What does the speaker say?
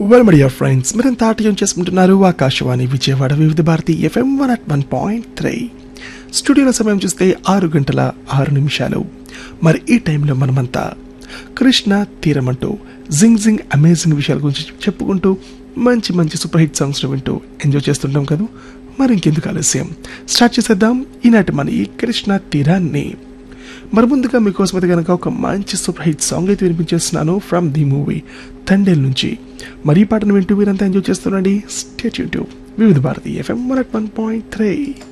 well my dear friends మీరంతా ఆటయం చేసుకుంటున్నారు Akashvani Vijayawada Vividh Bharati FM one at one point three స్టూడియోలో సమయం చూస్తే ఆరు గంటల ఆరు నిమిషాలు మరి ఈ టైంలో మనమంతా కృష్ణ తీరం అంటూ జింగ్ జింగ్ అమేజింగ్ విషయాల గురించి చెప్పుకుంటూ మంచి మంచి సూపర్ హిట్ సాంగ్స్ వింటూ ఎంజాయ్ చేస్తుంటాం కదా మరి ఇంకెందుకు ఆలస్యం స్టార్ట్ చేసేద్దాం ఈనాటి మన ఈ కృష్ణ తీరాన్ని మరి ముందుగా మీకోసం అయితే కనుక ఒక మంచి సూపర్ హిట్ సాంగ్ అయితే వినిపించేస్తున్నాను ఫ్రమ్ ది మూవీ తండేల్ నుంచి మరి ఈ పాటను వింటూ మీరంతా enjoy చేస్తున్నాండి state YouTube Vividh Bharati FM one point three